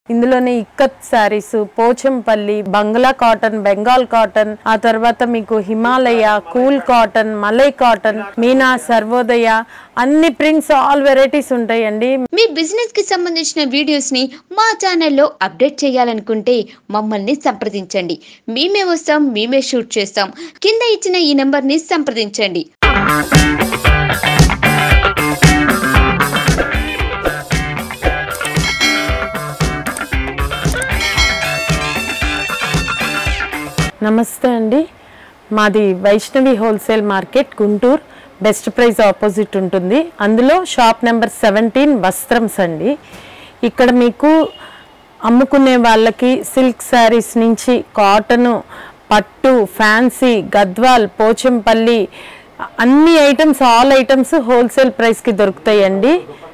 ఇందులోనే ikat saris Pochampalli Bangla cotton Bengal cotton ఆ తర్వాత మీకు Himalaya cool cotton Malai cotton Meena Sarvodaya అన్ని ప్రింట్స్ ఆల్ వెరైటీస్ ఉంటాయండి మీ బిజినెస్ కి సంబంధించిన వీడియోస్ ని మా ఛానల్లో అప్డేట్ చేయాలనుకుంటే మమ్మల్ని సంప్రదించండి మేమే వస్తాం మేమే షూట్ చేస్తాం కింద ఇచ్చిన ఈ నెంబర్ ని సంప్రదించండి నమస్తే అండి మాది Vaishnavi wholesale market Guntur best price opposite ఉంటుంది అందులో షాప్ నెంబర్ సెవెంటీన్ వస్త్రమ్స్ అండి ఇక్కడ మీకు అమ్ముకునే వాళ్ళకి సిల్క్ శారీస్ నుంచి కాటను పట్టు ఫ్యాన్సీ గద్వాల్ పోచంపల్లి అన్ని ఐటమ్స్ ఆల్ ఐటమ్స్ హోల్సేల్ ప్రైస్కి దొరుకుతాయండి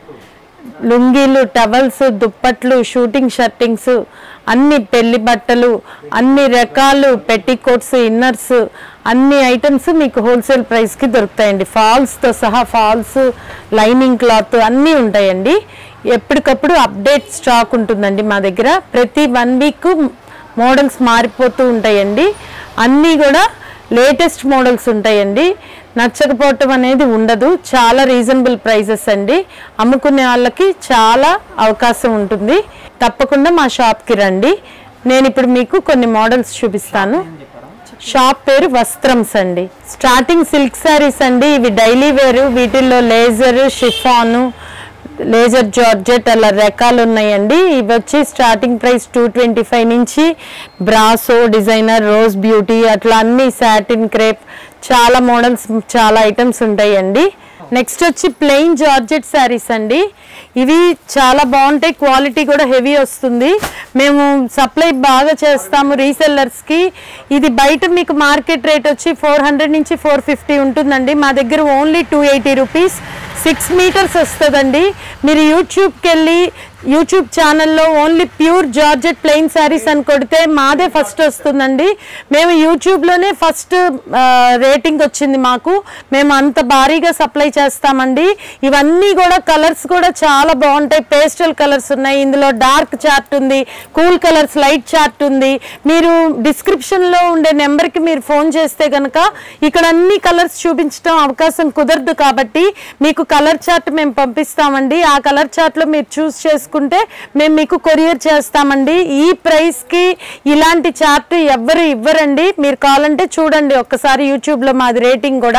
లుంగీలు టవల్స్ దుప్పట్లు షూటింగ్ షర్టింగ్స్ అన్ని పెళ్లి బట్టలు అన్ని రకాలు పెట్టికోట్స్ ఇన్నర్స్ అన్ని ఐటమ్స్ మీకు హోల్సేల్ ప్రైస్కి దొరుకుతాయండి ఫాల్స్తో సహా ఫాల్స్ లైనింగ్ క్లాత్ అన్నీ ఉంటాయండి ఎప్పటికప్పుడు అప్డేట్ స్టాక్ ఉంటుందండి మా దగ్గర ప్రతి వన్ వీక్ మోడల్స్ మారిపోతూ ఉంటాయండి అన్నీ కూడా లేటెస్ట్ మోడల్స్ ఉంటాయండి నచ్చకపోవటం అనేది ఉండదు చాలా రీజనబుల్ ప్రైజెస్ అండి అమ్ముకునే వాళ్ళకి చాలా అవకాశం ఉంటుంది తప్పకుండా మా షాప్కి రండి నేను ఇప్పుడు మీకు కొన్ని మోడల్స్ చూపిస్తాను షాప్ పేరు వస్త్రమ్స్ అండి స్టార్టింగ్ సిల్క్ శారీస్ అండి ఇవి డైలీ వేరు వీటిల్లో లేజర్ షిఫాను లేజర్ జార్జెట్ అలా రకాలు ఉన్నాయండి ఇవి వచ్చి starting price two twenty five నుంచి బ్రాసో డిజైనర్ రోజ్ బ్యూటీ అట్లా అన్ని సాటిన్ క్రేప్ చాలా మోడల్స్ చాలా ఐటమ్స్ ఉంటాయండి నెక్స్ట్ వచ్చి ప్లెయిన్ జార్జెట్ శారీస్ అండి ఇవి చాలా బాగుంటాయి క్వాలిటీ కూడా హెవీ వస్తుంది మేము సప్లై బాగా చేస్తాము రీసెల్లర్స్కి ఇది బయట మీకు మార్కెట్ రేట్ వచ్చి ఫోర్ హండ్రెడ్ నుంచి ఫోర్ ఫిఫ్టీ ఉంటుందండి మా దగ్గర only two eighty rupees six metres వస్తుందండి మీరు యూట్యూబ్కి వెళ్ళి యూట్యూబ్ ఛానల్లో only pure georgette plain saris అని కొడితే మాదే ఫస్ట్ వస్తుందండి మేము యూట్యూబ్లోనే ఫస్ట్ రేటింగ్ వచ్చింది మాకు మేము అంత భారీగా సప్లై చేస్తామండి ఇవన్నీ కూడా కలర్స్ కూడా చాలా బాగుంటాయి పేస్టల్ కలర్స్ ఉన్నాయి ఇందులో డార్క్ చార్ట్ ఉంది కూల్ కలర్స్ లైట్ చార్ట్ ఉంది మీరు డిస్క్రిప్షన్లో ఉండే నెంబర్కి మీరు ఫోన్ చేస్తే కనుక ఇక్కడ అన్ని కలర్స్ చూపించడం అవకాశం కుదరదు కాబట్టి మీకు కలర్ చార్ట్ మేము పంపిస్తామండి ఆ కలర్ చార్ట్లో మీరు చూస్ చేసుకుంటే మేము మీకు కొరియర్ చేస్తామండి ఈ ప్రైస్కి ఇలాంటి చార్ట్ ఎవ్వరు ఇవ్వరండి మీరు కావాలంటే చూడండి ఒక్కసారి యూట్యూబ్లో మాది రేటింగ్ కూడా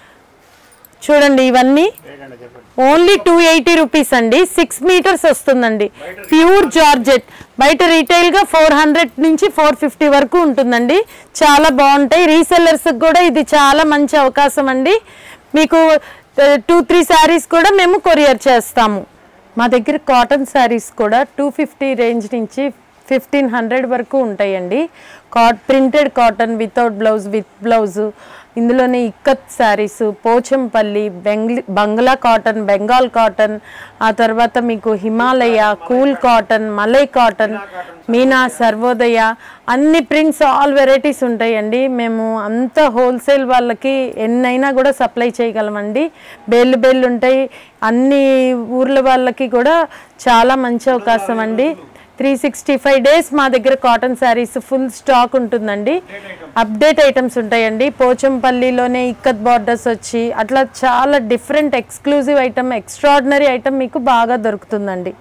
చూడండి ఇవన్నీ ఓన్లీ టూ ఎయిటీ రూపీస్ అండి సిక్స్ మీటర్స్ వస్తుందండి ప్యూర్ జార్జెట్ బయట రీటైల్గా ఫోర్ హండ్రెడ్ నుంచి ఫోర్ ఫిఫ్టీ వరకు ఉంటుందండి చాలా బాగుంటాయి రీసెల్లర్స్కి కూడా ఇది చాలా మంచి అవకాశం అండి మీకు టూ త్రీ శారీస్ కూడా మేము కొరియర్ చేస్తాము మా దగ్గర కాటన్ శారీస్ కూడా టూ ఫిఫ్టీ రేంజ్ నుంచి ఫిఫ్టీన్ హండ్రెడ్ వరకు ఉంటాయండి కాట్ printed cotton without blouse with blouse ఇందులోనే ఇక్కత్ శారీస్ పోచంపల్లి బెంగ్లీ బంగ్లా కాటన్ బెంగాల్ కాటన్ ఆ తర్వాత మీకు Himalaya cool cotton Malai cotton Meena Sarvodaya అన్ని ప్రింట్స్ ఆల్ వెరైటీస్ ఉంటాయండి మేము అంత హోల్సేల్ వాళ్ళకి ఎన్నైనా కూడా సప్లై చేయగలమండి బేళ్ళు బేళ్ళు ఉంటాయి అన్ని ఊర్ల వాళ్ళకి కూడా చాలా మంచి అవకాశం అండి త్రీ సిక్స్టీ ఫైవ్ డేస్ మా దగ్గర కాటన్ శారీస్ ఫుల్ స్టాక్ ఉంటుందండి అప్డేట్ ఐటమ్స్ ఉంటాయండి పోచంపల్లిలోనే ఇక్కత్ బార్డర్స్ వచ్చి అట్లా చాలా different exclusive item extraordinary item మీకు బాగా దొరుకుతుందండి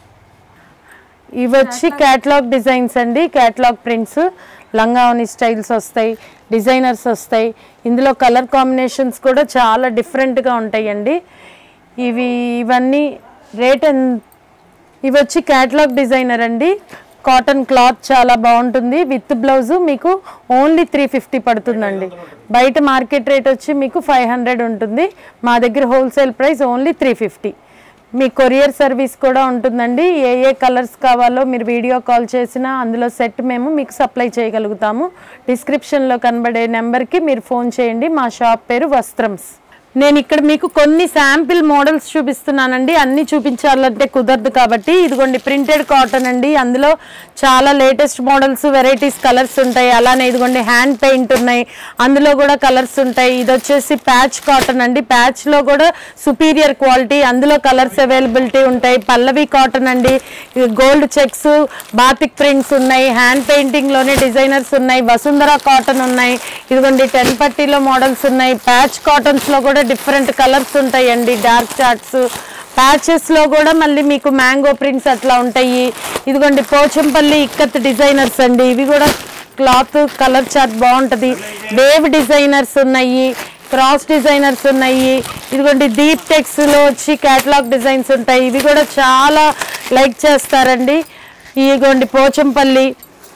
ఇవి వచ్చి క్యాట్లాగ్ డిజైన్స్ అండి క్యాట్లాగ్ ప్రింట్స్ లంగావని స్టైల్స్ వస్తాయి డిజైనర్స్ వస్తాయి ఇందులో కలర్ కాంబినేషన్స్ కూడా చాలా డిఫరెంట్గా ఉంటాయండి ఇవి ఇవన్నీ రేట్ ఎంత ఇవి వచ్చి క్యాటలాగ్ డిజైనర్ అండి కాటన్ క్లాత్ చాలా బాగుంటుంది విత్ బ్లౌజ్ మీకు ఓన్లీ త్రీ ఫిఫ్టీ పడుతుందండి బయట మార్కెట్ రేట్ వచ్చి మీకు ఫైవ్ హండ్రెడ్ ఉంటుంది మా దగ్గర wholesale price only three fifty మీ కొరియర్ సర్వీస్ కూడా ఉంటుందండి ఏ ఏ కలర్స్ కావాలో మీరు వీడియో కాల్ చేసినా అందులో సెట్ మేము మీకు సప్లై చేయగలుగుతాము డిస్క్రిప్షన్లో కనబడే నెంబర్కి మీరు ఫోన్ చేయండి మా షాప్ పేరు వస్త్రమ్స్ నేను ఇక్కడ మీకు కొన్ని శాంపిల్ మోడల్స్ చూపిస్తున్నానండి అన్ని చూపించాలంటే కుదరదు కాబట్టి ఇదిగోండి ప్రింటెడ్ కాటన్ అండి అందులో చాలా లేటెస్ట్ మోడల్స్ వెరైటీస్ కలర్స్ ఉంటాయి అలానే ఇదిగోండి హ్యాండ్ పెయింట్ ఉన్నాయి అందులో కూడా కలర్స్ ఉంటాయి ఇది వచ్చేసి ప్యాచ్ కాటన్ అండి ప్యాచ్ లో కూడా సుపీరియర్ క్వాలిటీ అందులో కలర్స్ అవైలబిలిటీ ఉంటాయి పల్లవి కాటన్ అండి గోల్డ్ చెక్స్ బాతిక్ ప్రింట్స్ ఉన్నాయి హ్యాండ్ పెయింటింగ్ లోనే డిజైనర్స్ ఉన్నాయి వసుంధర కాటన్ ఉన్నాయి ఇదిగోండి టెన్ పట్టీలో మోడల్స్ ఉన్నాయి ప్యాచ్ కాటన్స్ లో కూడా డిఫరెంట్ కలర్స్ ఉంటాయండి డార్క్ చార్ట్స్ ప్యాచెస్ లో కూడా మళ్ళీ మీకు మ్యాంగో ప్రింట్స్ అట్లా ఉంటాయి ఇదిగోండి పోచంపల్లి ఇక్కత్ డిజైనర్స్ అండి ఇవి కూడా క్లాత్ కలర్ చార్ట్ బాగుంటది వేవ్ డిజైనర్స్ ఉన్నాయి క్రాస్ డిజైనర్స్ ఉన్నాయి ఇదిగోండి డీప్ టెక్స్ లో వచ్చి కేటలాగ్ డిజైన్స్ ఉంటాయి ఇవి కూడా చాలా లైక్ చేస్తారండి ఇదిగోండి పోచంపల్లి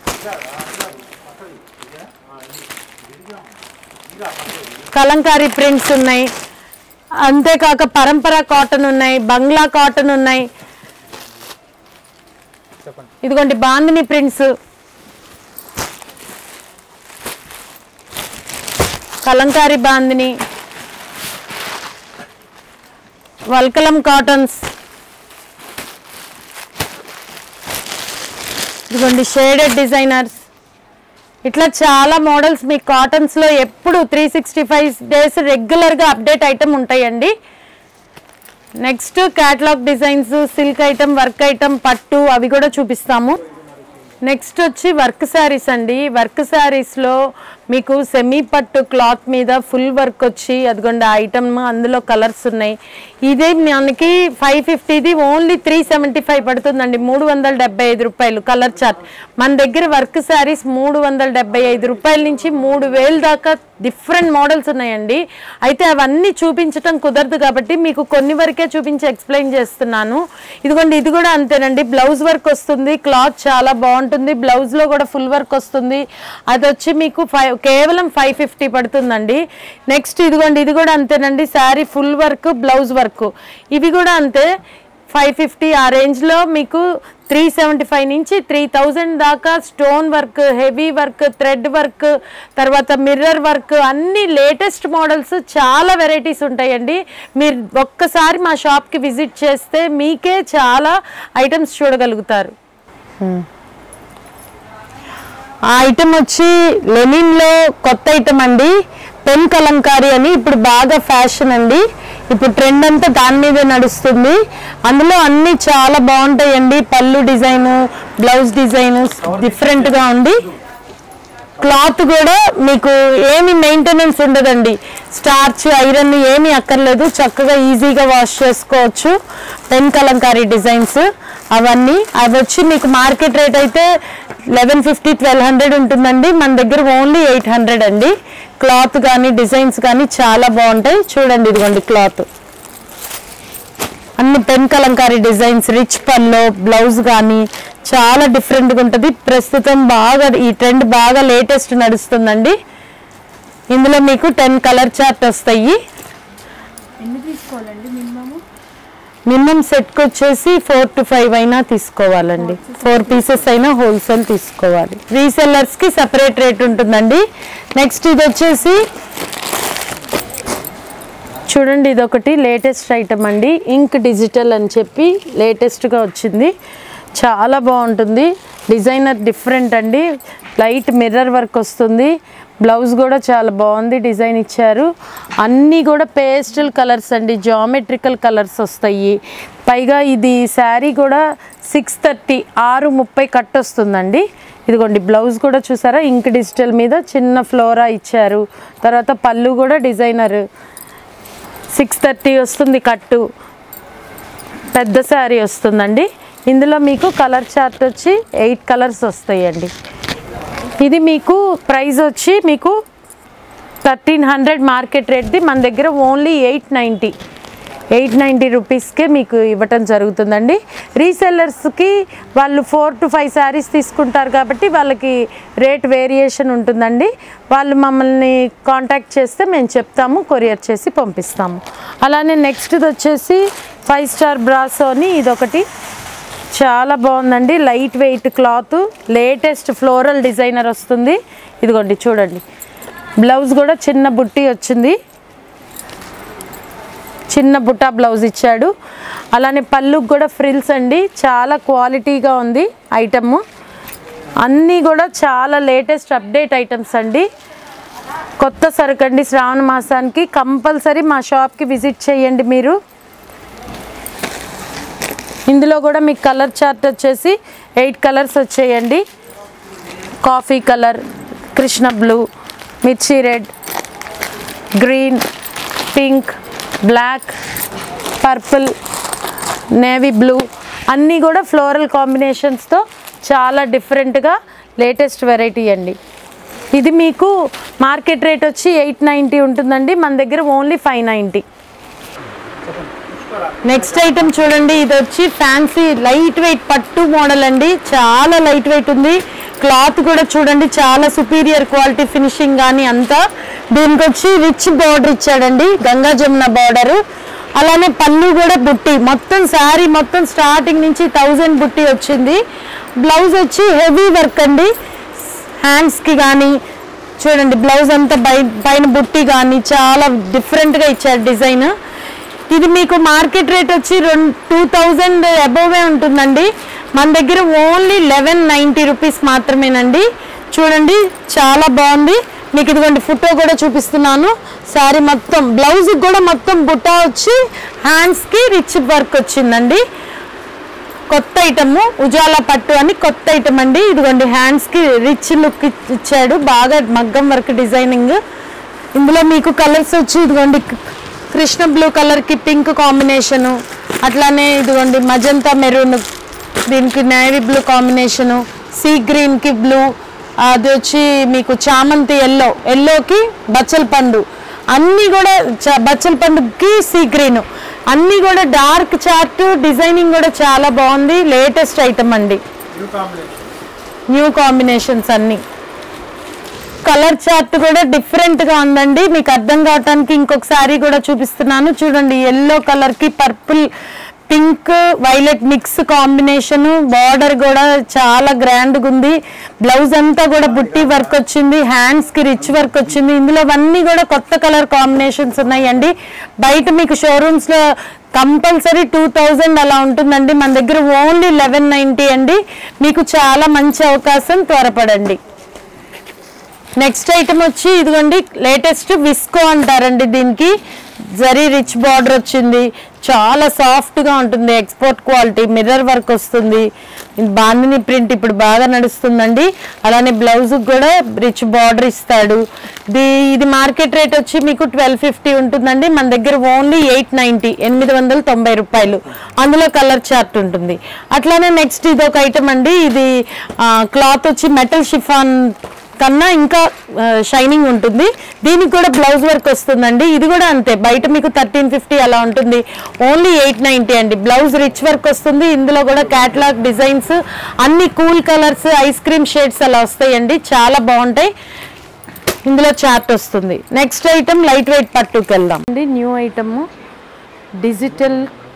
కలంకారీ ప్రింట్స్ ఉన్నాయి అంతేకాక పరంపర కాటన్ ఉన్నాయి బంగ్లా కాటన్ ఉన్నాయి ఇదిగోండి బాందిని ప్రింట్స్ కలంకారీ బాందిని వల్కలం కాటన్స్ ఇదిగోండి షేడెడ్ డిజైనర్స్ ఇట్లా చాలా మోడల్స్ మీ కాటన్స్లో ఎప్పుడు త్రీ సిక్స్టీ ఫైవ్ డేస్ రెగ్యులర్గా అప్డేట్ ఐటమ్ ఉంటాయండి next catalogue designs silk item work item పట్టు అవి కూడా చూపిస్తాము నెక్స్ట్ వచ్చి వర్క్ శారీస్ అండి వర్క్ శారీస్లో మీకు సెమీ పట్టు క్లాత్ మీద ఫుల్ వర్క్ వచ్చి అదిగోండి ఐటమ్ అందులో కలర్స్ ఉన్నాయి ఇదే మనకి ఫైవ్ ఫిఫ్టీది ఓన్లీ త్రీ సెవెంటీ ఫైవ్ పడుతుందండి మూడు వందల డెబ్బై ఐదు రూపాయలు కలర్ చార్ట్ మన దగ్గర వర్క్ శారీస్ మూడు వందల డెబ్బై ఐదు రూపాయల నుంచి మూడు వేలు దాకా డిఫరెంట్ మోడల్స్ ఉన్నాయండి అయితే అవన్నీ చూపించటం కుదరదు కాబట్టి మీకు కొన్ని వరకే చూపించి ఎక్స్ప్లెయిన్ చేస్తున్నాను ఇదిగోండి ఇది కూడా అంతేనండి బ్లౌజ్ వర్క్ వస్తుంది క్లాత్ చాలా బాగుంటుంది బ్లౌజ్లో కూడా ఫుల్ వర్క్ వస్తుంది అది వచ్చి మీకు ఫైవ్ కేవలం ఫైవ్ ఫిఫ్టీ పడుతుందండి నెక్స్ట్ ఇదిగోండి ఇది కూడా అంతేనండి sari full work blouse work ఇవి కూడా అంతే ఫైవ్ ఫిఫ్టీ ఆ రేంజ్లో మీకు త్రీ సెవెంటీ ఫైవ్ నుంచి త్రీ థౌజండ్ దాకా stone work heavy work thread work తర్వాత మిర్రర్ వర్క్ అన్ని లేటెస్ట్ మోడల్స్ చాలా వెరైటీస్ ఉంటాయండి మీరు ఒక్కసారి మా షాప్కి విజిట్ చేస్తే మీకే చాలా ఐటమ్స్ చూడగలుగుతారు ఆ ఐటమ్ వచ్చి లెనిన్లో కొత్త ఐటమ్ అండి పెన్ కలంకారీ అని ఇప్పుడు బాగా ఫ్యాషన్ అండి ఇప్పుడు ట్రెండ్ అంతా దాని మీదే నడుస్తుంది అందులో అన్ని చాలా బాగుంటాయండి పళ్ళు డిజైన్ బ్లౌజ్ డిజైన్ డిఫరెంట్గా ఉంది క్లాత్ కూడా మీకు ఏమి మెయింటెనెన్స్ ఉండదండి స్టార్చ్ ఐరన్ ఏమీ అక్కర్లేదు చక్కగా ఈజీగా వాష్ చేసుకోవచ్చు పెన్ కలంకారీ డిజైన్స్ అవన్నీ అవి వచ్చి మీకు మార్కెట్ రేట్ అయితే లెవెన్ ఫిఫ్టీ ట్వెల్వ్ హండ్రెడ్ ఉంటుందండి మన దగ్గర ఓన్లీ ఎయిట్ హండ్రెడ్ అండి క్లాత్ కానీ డిజైన్స్ కానీ చాలా బాగుంటాయి చూడండి ఇదిగోండి క్లాత్ అన్ని పెన్ కలంకారీ డిజైన్స్ రిచ్ పల్లో బ్లౌజ్ కానీ చాలా డిఫరెంట్గా ఉంటుంది ప్రస్తుతం బాగా ఈ ట్రెండ్ బాగా లేటెస్ట్ నడుస్తుందండి ఇందులో మీకు టెన్ కలర్ చార్ట్ వస్తాయి ఎన్ని తీసుకోవాలండి మినిమము మినిమం సెట్కి వచ్చేసి ఫోర్ టు ఫైవ్ అయినా తీసుకోవాలండి ఫోర్ పీసెస్ అయినా హోల్సేల్ తీసుకోవాలి రీసెల్లర్స్కి సపరేట్ రేట్ ఉంటుందండి నెక్స్ట్ ఇది వచ్చేసి చూడండి ఇది ఒకటి లేటెస్ట్ ఐటమ్ అండి ఇంక్ డిజిటల్ అని చెప్పి లేటెస్ట్గా వచ్చింది చాలా బాగుంటుంది డిజైనర్ డిఫరెంట్ అండి లైట్ మిర్రర్ వర్క్ వస్తుంది బ్లౌజ్ కూడా చాలా బాగుంది డిజైన్ ఇచ్చారు అన్నీ కూడా పేస్టల్ కలర్స్ అండి జామెట్రికల్ కలర్స్ వస్తాయి పైగా ఇది శారీ కూడా సిక్స్ థర్టీ ఆరు ముప్పై కట్ వస్తుందండి ఇదిగోండి బ్లౌజ్ కూడా చూసారా ఇంక్ డిజిటల్ మీద చిన్న ఫ్లోరా ఇచ్చారు తర్వాత పళ్ళు కూడా డిజైనర్ సిక్స్ థర్టీ వస్తుంది కట్టు పెద్ద శారీ వస్తుందండి ఇందులో మీకు కలర్ చార్ట్ వచ్చి ఎయిట్ కలర్స్ వస్తాయండి ఇది మీకు ప్రైస్ వచ్చి మీకు థర్టీన్ హండ్రెడ్ మార్కెట్ రేట్ది మన దగ్గర only eight ninety eight ninety రూపీస్కే మీకు ఇవ్వటం జరుగుతుందండి రీసెల్లర్స్కి వాళ్ళు ఫోర్ టు ఫైవ్ శారీస్ తీసుకుంటారు కాబట్టి వాళ్ళకి రేట్ వేరియేషన్ ఉంటుందండి వాళ్ళు మమ్మల్ని కాంటాక్ట్ చేస్తే మేము చెప్తాము కొరియర్ చేసి పంపిస్తాము అలానే నెక్స్ట్ది వచ్చేసి ఫైవ్ స్టార్ బ్రాసో అని ఇదొకటి చాలా బాగుందండి light weight cloth latest floral designer వస్తుంది ఇదిగోండి చూడండి బ్లౌజ్ కూడా చిన్న బుట్టి వచ్చింది చిన్న బుటా బ్లౌజ్ ఇచ్చాడు అలానే పళ్ళుకి కూడా ఫ్రిల్స్ అండి చాలా క్వాలిటీగా ఉంది ఐటమ్ అన్నీ కూడా చాలా లేటెస్ట్ అప్డేట్ ఐటమ్స్ అండి కొత్త సరుకు అండి శ్రావణ మాసానికి కంపల్సరీ మా షాప్కి విజిట్ చేయండి మీరు ఇందులో కూడా మీకు కలర్ చార్ట్ వచ్చేసి ఎయిట్ కలర్స్ వచ్చేయండి కాఫీ కలర్ కృష్ణ బ్లూ మిర్చి red green pink black purple navy blue అన్నీ కూడా ఫ్లోరల్ కాంబినేషన్స్తో చాలా డిఫరెంట్గా లేటెస్ట్ వెరైటీ అండి ఇది మీకు మార్కెట్ రేట్ వచ్చి ఎయిట్ నైంటీ ఉంటుందండి మన దగ్గర only five ninety next item చూడండి ఇది వచ్చి ఫ్యాన్సీ లైట్ వెయిట్ పట్టు మోడల్ అండి చాలా లైట్ వెయిట్ ఉంది క్లాత్ కూడా చూడండి చాలా సుపీరియర్ క్వాలిటీ ఫినిషింగ్ కానీ అంతా దీనికి వచ్చి రిచ్ బార్డర్ ఇచ్చాడండి గంగా జమున బార్డర్ అలానే పళ్ళు కూడా బుట్టి మొత్తం శారీ మొత్తం స్టార్టింగ్ నుంచి థౌజండ్ బుట్టి వచ్చింది బ్లౌజ్ వచ్చి హెవీ వర్క్ అండి హ్యాండ్స్కి కానీ చూడండి బ్లౌజ్ అంతా బై పైన బుట్టి కానీ చాలా డిఫరెంట్గా ఇచ్చారు డిజైన్ ఇది మీకు మార్కెట్ రేట్ వచ్చి రెండు టూ థౌజండ్ అబోవే ఉంటుందండి మన దగ్గర ఓన్లీ లెవెన్ నైంటీ రూపీస్ మాత్రమేనండి చూడండి చాలా బాగుంది మీకు ఇదిగోండి ఫోటో కూడా చూపిస్తున్నాను శారీ మొత్తం బ్లౌజ్ కూడా మొత్తం బుట్టా వచ్చి హ్యాండ్స్కి రిచ్ వర్క్ వచ్చిందండి కొత్త ఐటమ్ ఉజాల పట్టు అని కొత్త ఐటమ్ అండి ఇదిగోండి హ్యాండ్స్ కి రిచ్ లుక్ ఇచ్చాడు బాగా మగ్గం వర్క్ డిజైనింగ్ ఇందులో మీకు కలర్స్ వచ్చి ఇదిగోండి కృష్ణ బ్లూ కలర్ కి పింక్ కాంబినేషను అట్లానే ఇదిగోండి మజంతా మెరూన్ దీనికి navy blue combination sea green కి బ్లూ అది వచ్చి మీకు చామంతి ఎల్లో ఎల్లోకి బచ్చల పండు అన్నీ కూడా చ- బచ్చల పండుకి సీ గ్రీన్ అన్నీ కూడా డార్క్ చార్ట్ డిజైనింగ్ కూడా చాలా బాగుంది లేటెస్ట్ ఐటమ్ అండి న్యూ కాంబినేషన్స్ అన్నీ కలర్ చార్ట్ కూడా డిఫరెంట్ గా ఉందండి మీకు అర్థం కావటానికి ఇంకొక సారీ కూడా చూపిస్తున్నాను చూడండి ఎల్లో కలర్ కి purple pink violet mix combination border కూడా చాలా గ్రాండ్ గా ఉంది బ్లౌజ్ అంతా కూడా బుట్టి వర్క్ వచ్చింది హ్యాండ్స్ కి రిచ్ వర్క్ వచ్చింది ఇందులో అన్నీ కూడా కొత్త కలర్ కాంబినేషన్స్ ఉన్నాయండి బయట మీకు షోరూమ్స్ లో కంపల్సరీ టూ థౌజండ్ అలా ఉంటుందండి మన దగ్గర ఓన్లీ లెవెన్ నైంటీ అండి మీకు చాలా మంచి అవకాశం త్వరపడండి నెక్స్ట్ ఐటమ్ వచ్చి ఇదిగోండి లేటెస్ట్ విస్కో అంటారండి దీనికి జరీ రిచ్ బార్డర్ వచ్చింది చాలా సాఫ్ట్గా ఉంటుంది ఎక్స్పోర్ట్ క్వాలిటీ మిర్రర్ వర్క్ వస్తుంది బాందిని ప్రింట్ ఇప్పుడు బాగా నడుస్తుందండి అలానే బ్లౌజ్ కూడా రిచ్ బార్డర్ ఇస్తాడు ఇది ఇది మార్కెట్ రేట్ వచ్చి మీకు ట్వెల్వ్ ఫిఫ్టీ ఉంటుందండి మన దగ్గర ఓన్లీ ఎయిట్ నైంటీ ఎనిమిది వందల తొంభై రూపాయలు అందులో కలర్ చార్ట్ ఉంటుంది అట్లానే నెక్స్ట్ ఇది ఒక ఐటమ్ అండి ఇది క్లాత్ వచ్చి మెటల్ షిఫాన్ కన్నా ఇంకా షైనింగ్ ఉంటుంది దీనికి కూడా బ్లౌజ్ వర్క్ వస్తుందండి ఇది కూడా అంతే బయట మీకు థర్టీన్ ఫిఫ్టీ అలా ఉంటుంది ఓన్లీ ఎయిట్ నైంటీ అండి బ్లౌజ్ రిచ్ వర్క్ వస్తుంది ఇందులో కూడా క్యాట్లాగ్ డిజైన్స్ అన్ని cool colours ice cream shades అలా వస్తాయండి చాలా బాగుంటాయి ఇందులో చార్ట్ వస్తుంది నెక్స్ట్ ఐటమ్ లైట్ వెయిట్ పట్టుకు వెళ్దాం అండి న్యూ ఐటమ్ డిజిటల్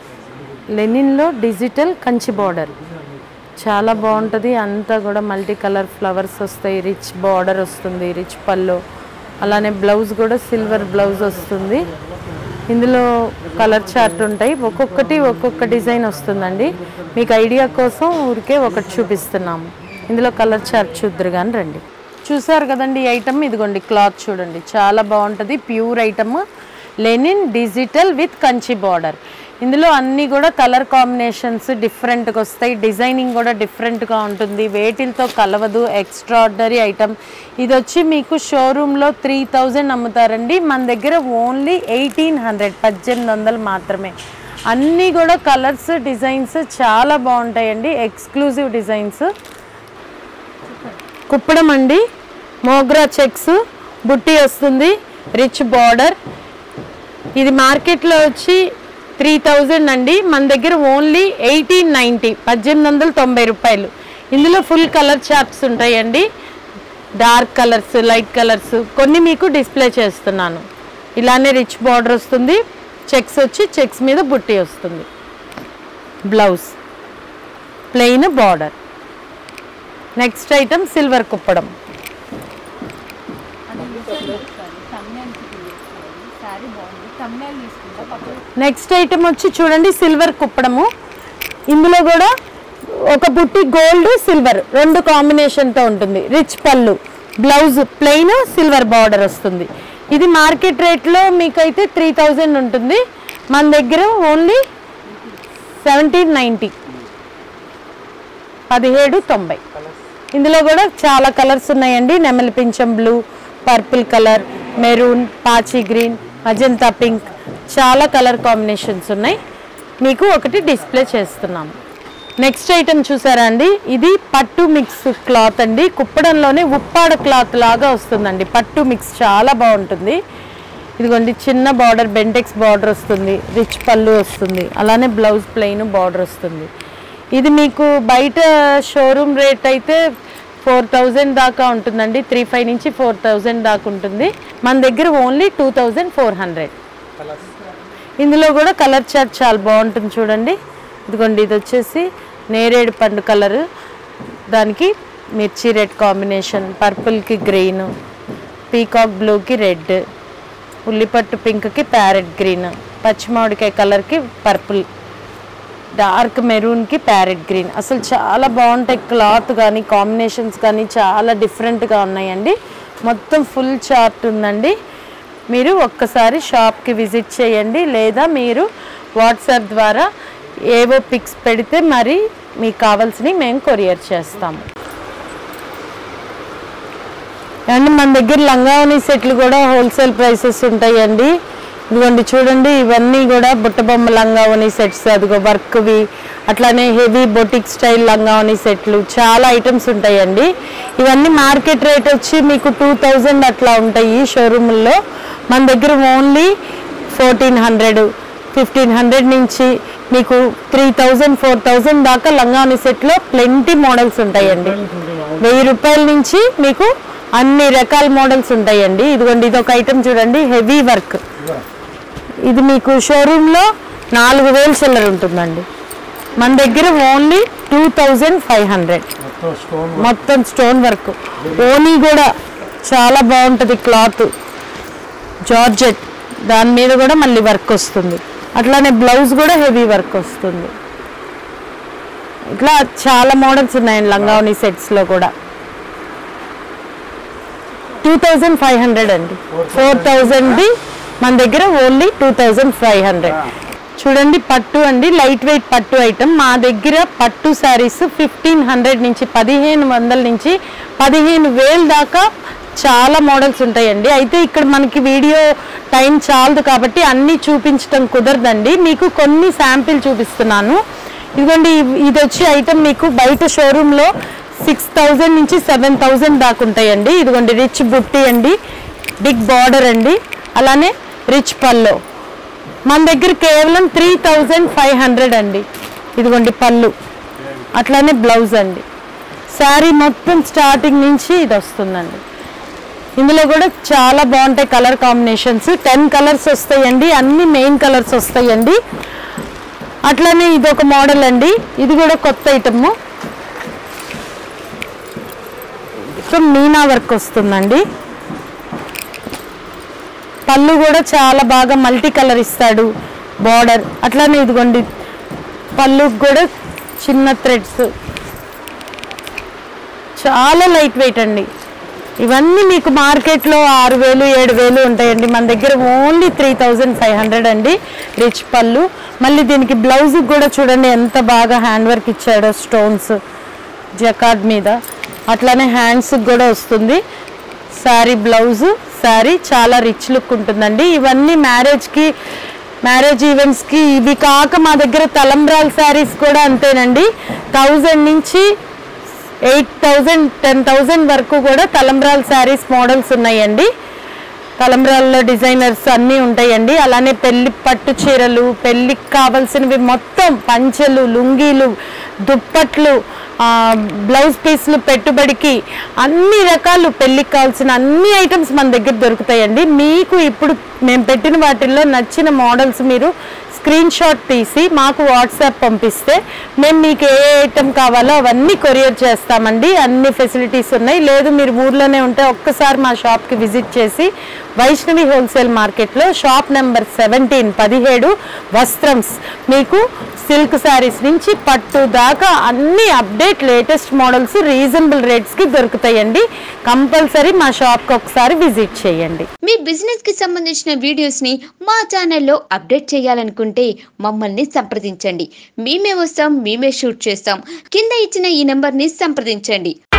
లెనిన్లో డిజిటల్ కంచి బార్డర్ చాలా బాగుంటుంది అంతా కూడా మల్టీ కలర్ ఫ్లవర్స్ వస్తాయి రిచ్ బార్డర్ వస్తుంది రిచ్ పళ్ళు అలానే బ్లౌజ్ కూడా సిల్వర్ బ్లౌజ్ వస్తుంది ఇందులో కలర్ చార్ట్ ఉంటాయి ఒక్కొక్కటి ఒక్కొక్క డిజైన్ వస్తుందండి మీకు ఐడియా కోసం ఊరికే ఒకటి చూపిస్తున్నాము ఇందులో కలర్ చార్ట్ చూద్దరు కానీ రండి చూసారు కదండి ఈ ఐటమ్ ఇదిగోండి క్లాత్ చూడండి చాలా బాగుంటుంది pure item linen digital with Kanchi border ఇందులో అన్నీ కూడా కలర్ కాంబినేషన్స్ డిఫరెంట్గా వస్తాయి డిజైనింగ్ కూడా డిఫరెంట్గా ఉంటుంది వేటిలతో కలవదు ఎక్స్ట్రాడినరీ ఐటమ్ ఇది వచ్చి మీకు షోరూంలో త్రీ థౌజండ్ అమ్ముతారండి మన దగ్గర ఓన్లీ ఎయిటీన్ హండ్రెడ్ పద్దెనిమిది వందలు మాత్రమే అన్నీ కూడా కలర్స్ డిజైన్స్ చాలా బాగుంటాయండి ఎక్స్క్లూజివ్ డిజైన్స్ కుప్పడం అండి మోగ్రా చెక్స్ బుట్టి వస్తుంది రిచ్ బార్డర్ ఇది మార్కెట్లో వచ్చి త్రీ థౌజండ్ అండి మన దగ్గర ఓన్లీ ఎయిటీన్ నైంటీ పద్దెనిమిది వందల తొంభై రూపాయలు ఇందులో ఫుల్ కలర్ చార్ట్స్ ఉంటాయండి డార్క్ కలర్స్ లైట్ కలర్స్ కొన్ని మీకు డిస్ప్లే చేస్తున్నాను ఇలానే రిచ్ బార్డర్ వస్తుంది చెక్స్ వచ్చి చెక్స్ మీద బుట్టి వస్తుంది blouse plain border next item silver Kuppadam sari బాగుంది తమ్నేల్ తీసుకుంటా పక్కన నెక్స్ట్ ఐటమ్ వచ్చి చూడండి సిల్వర్ కుప్పడము ఇందులో కూడా ఒక బుట్టి గోల్డ్ సిల్వర్ రెండు కాంబినేషన్తో ఉంటుంది రిచ్ పళ్ళు బ్లౌజ్ ప్లెయిన్ సిల్వర్ బార్డర్ వస్తుంది ఇది మార్కెట్ రేట్లో మీకైతే త్రీ థౌజండ్ ఉంటుంది మన దగ్గర ఓన్లీ సెవెంటీన్ నైంటీ పదిహేడు తొంభై ఇందులో కూడా చాలా కలర్స్ ఉన్నాయండి నెమలి పింఛం బ్లూ పర్పుల్ కలర్ మెరూన్ పాచి గ్రీన్ అజంతా పింక్ చాలా కలర్ కాంబినేషన్స్ ఉన్నాయి మీకు ఒకటి డిస్ప్లే చేస్తున్నాము నెక్స్ట్ ఐటమ్ చూసారా అండి ఇది పట్టు మిక్స్ క్లాత్ అండి కుప్పడంలోనే ఉప్పాడ క్లాత్ లాగా వస్తుందండి పట్టు మిక్స్ చాలా బాగుంటుంది ఇదిగోండి చిన్న బార్డర్ బెంటెక్స్ బార్డర్ వస్తుంది రిచ్ పళ్ళు వస్తుంది అలానే బ్లౌజ్ ప్లెయిన్ బార్డర్ వస్తుంది ఇది మీకు బయట షోరూమ్ రేట్ అయితే ఫోర్ థౌజండ్ దాకా ఉంటుందండి త్రీ ఫైవ్ నుంచి ఫోర్ థౌజండ్ దాకా ఉంటుంది మన దగ్గర only two thousand four hundred ఇందులో కూడా కలర్ చార్ట్ చాలా బాగుంటుంది చూడండి ఇదిగోండి ఇది వచ్చేసి నేరేడు పండు కలర్ దానికి మిర్చి రెడ్ కాంబినేషన్ పర్పుల్కి గ్రీన్ పీకాక్ బ్లూకి రెడ్ ఉల్లిపట్టు పింక్కి ప్యారెట్ గ్రీన్ పచ్చిమామిడికాయ కలర్కి పర్పుల్ డార్క్ మెరూన్కి ప్యారెట్ గ్రీన్ అసలు చాలా బాగుంటాయి క్లాత్ కానీ కాంబినేషన్స్ కానీ చాలా డిఫరెంట్గా ఉన్నాయండి మొత్తం ఫుల్ చార్ట్ ఉందండి మీరు ఒక్కసారి షాప్కి విజిట్ చేయండి లేదా మీరు వాట్సాప్ ద్వారా ఏవో పిక్స్ పెడితే మరి మీకు కావాల్సినవి మేము కొరియర్ చేస్తాము అండ్ మన దగ్గర లంగావని సెట్లు కూడా హోల్సేల్ ప్రైసెస్ ఉంటాయండి ఇదిగోండి చూడండి ఇవన్నీ కూడా బుట్టబొమ్మ లంగావని సెట్స్ అదిగో వర్క్వి అట్లానే హెవీ బొటిక్ స్టైల్ లంగావని సెట్లు చాలా ఐటమ్స్ ఉంటాయండి ఇవన్నీ మార్కెట్ రేట్ వచ్చి మీకు టూ థౌజండ్ అట్లా ఉంటాయి షోరూముల్లో మన దగ్గర only fourteen hundred fifteen hundred నుంచి మీకు త్రీ థౌజండ్ ఫోర్ థౌజండ్ దాకా లంగావని సెట్లో ప్లెంటీ మోడల్స్ ఉంటాయండి వెయ్యి రూపాయల నుంచి మీకు అన్ని రకాల మోడల్స్ ఉంటాయండి ఇదిగోండి ఇది ఒక ఐటమ్ చూడండి హెవీ వర్క్ ఇది మీకు షోరూంలో నాలుగు వేలు చిల్లర ఉంటుందండి మన దగ్గర only two thousand five hundred మొత్తం స్టోన్ వర్క్ ఓనీ కూడా చాలా బాగుంటుంది క్లాత్ జార్జెట్ దాని మీద కూడా మళ్ళీ వర్క్ వస్తుంది అట్లానే బ్లౌజ్ కూడా హెవీ వర్క్ వస్తుంది ఇట్లా చాలా మోడల్స్ ఉన్నాయండి లంగావని సెట్స్లో కూడా టూ థౌజండ్ ఫైవ్ హండ్రెడ్ అండి ఫోర్ థౌజండ్ది మన దగ్గర only two thousand five hundred చూడండి పట్టు అండి లైట్ వెయిట్ పట్టు ఐటమ్ మా దగ్గర పట్టు శారీస్ ఫిఫ్టీన్ హండ్రెడ్ నుంచి పదిహేను వందల నుంచి పదిహేను వేలు దాకా చాలా మోడల్స్ ఉంటాయండి అయితే ఇక్కడ మనకి వీడియో టైం చాలదు కాబట్టి అన్నీ చూపించడం కుదరదండి మీకు కొన్ని శాంపిల్ చూపిస్తున్నాను ఇదిగోండి ఇవ్- ఇది వచ్చి ఐటమ్ మీకు బయట షోరూంలో సిక్స్ థౌజండ్ నుంచి సెవెన్ థౌజండ్ దాకా ఉంటాయండి ఇదిగోండి రిచ్ బుట్టి అండి బిగ్ బార్డర్ అండి అలానే రిచ్ పల్లో మన దగ్గర కేవలం త్రీ థౌజండ్ ఫైవ్ హండ్రెడ్ అండి ఇదిగోండి పళ్ళు అట్లానే బ్లౌజ్ అండి శారీ మొత్తం స్టార్టింగ్ నుంచి ఇది వస్తుందండి ఇందులో కూడా చాలా బాగుంటాయి కలర్ కాంబినేషన్స్ టెన్ కలర్స్ వస్తాయండి అన్ని మెయిన్ కలర్స్ వస్తాయండి అట్లానే ఇది ఒక మోడల్ అండి ఇది కూడా కొత్త ఐటమ్ సో మీనా వర్క్ వస్తుందండి పళ్ళు కూడా చాలా బాగా మల్టీ కలర్ ఇస్తాడు బార్డర్ అట్లానే ఇదిగోండి పళ్ళు కూడా చిన్న థ్రెడ్స్ చాలా లైట్ వెయిట్ అండి ఇవన్నీ మీకు మార్కెట్లో ఆరు వేలు ఏడు వేలు ఉంటాయండి మన దగ్గర only three thousand five hundred అండి రిచ్ పళ్ళు మళ్ళీ దీనికి బ్లౌజ్ కూడా చూడండి ఎంత బాగా హ్యాండ్ వర్క్ ఇచ్చాడో స్టోన్స్ జకార్డ్ మీద అట్లానే హ్యాండ్స్ కూడా వస్తుంది శారీ బ్లౌజ్ శారీ చాలా రిచ్ లుక్ ఉంటుందండి ఇవన్నీ మ్యారేజ్కి మ్యారేజ్ ఈవెంట్స్కి ఇవి కాక మా దగ్గర తలంబ్రాల్ శారీస్ కూడా అంతేనండి థౌజండ్ నుంచి ఎయిట్ థౌజండ్ టెన్ థౌజండ్ వరకు కూడా తలంబ్రాల్ శారీస్ మోడల్స్ ఉన్నాయండి తలంబ్రాల్లో డిజైనర్స్ అన్నీ ఉంటాయండి అలానే పెళ్లి పట్టు చీరలు పెళ్లికి కావాల్సినవి మొత్తం పంచెలు లుంగీలు దుప్పట్లు ఆ, బ్లౌజ్ పీస్లు పెట్టుబడికి అన్ని రకాలు పెళ్లికి కావాల్సిన అన్ని ఐటమ్స్ మన దగ్గర దొరుకుతాయండి మీకు ఇప్పుడు మేము పెట్టిన వాటిల్లో నచ్చిన మోడల్స్ మీరు స్క్రీన్ షాట్ తీసి మాకు వాట్సాప్ పంపిస్తే మేము మీకు ఏ ఐటెం కావాలో అవన్నీ కొరియర్ చేస్తామండి అన్ని ఫెసిలిటీస్ ఉన్నాయి లేదు మీరు ఊర్లోనే ఉంటే ఒక్కసారి మా షాప్కి విజిట్ చేసి వైష్ణవి హోల్సేల్ మార్కెట్లో షాప్ నెంబర్ సెవెంటీన్ పదిహేడు వస్త్రంస్ మీకు సిల్క్ శారీస్ నుంచి పట్టు దాకా అన్ని అప్డేట్ లేటెస్ట్ మోడల్స్ రీజనబుల్ రేట్స్కి దొరుకుతాయండి కంపల్సరీ మా షాప్కి ఒకసారి విజిట్ చేయండి మీ బిజినెస్ కి సంబంధించిన వీడియోస్ ని మా ఛానల్లో అప్డేట్ చేయాలనుకుంటే మమ్మల్ని సంప్రదించండి మేమే వస్తాం మేమే షూట్ చేస్తాం కింద ఇచ్చిన ఈ నెంబర్ ని సంప్రదించండి